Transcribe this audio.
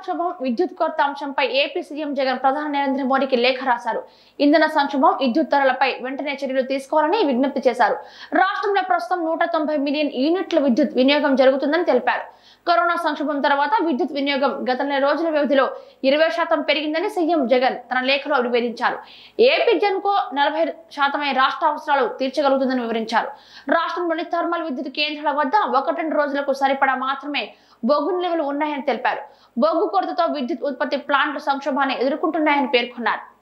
సంక్షోభం విద్యుత్ కొరత అంశంపై ఏపీ సీఎం జగన్ ప్రధాని నరేంద్ర మోడీకి లేఖ రాశారు ఇంధన సంక్షోభం విద్యుత్ ధరలపై వెంటనే చర్యలు తీసుకోవాలని విజ్ఞప్తి చేశారు రాష్ట్రంలో ప్రస్తుతం నూట తొంభై మిలియన్ యూనిట్ల విద్యుత్ వినియోగం జరుగుతుందని తెలిపారు కరోనా సంక్షోభం తర్వాత విద్యుత్ వినియోగం గత నెల రోజుల వ్యవధిలో ఇరవై శాతం పెరిగిందని సీఎం జగన్ తన లేఖలో నివేదించారు ఏపీ జన్కో నలభై శాతమై రాష్ట్ర అవసరాలు తీర్చగలుగుతుందని వివరించారు రాష్ట్రంలోని థర్మల్ విద్యుత్ కేంద్రాల వద్ద ఒకటి రెండు రోజులకు సరిపడా మాత్రమే బొగ్గు నిల్వలు ఉన్నాయని తెలిపారు బొగ్గు కొరతతో విద్యుత్ ఉత్పత్తి ప్లాంట్లు సంక్షోభాన్ని ఎదుర్కొంటున్నాయని పేర్కొన్నారు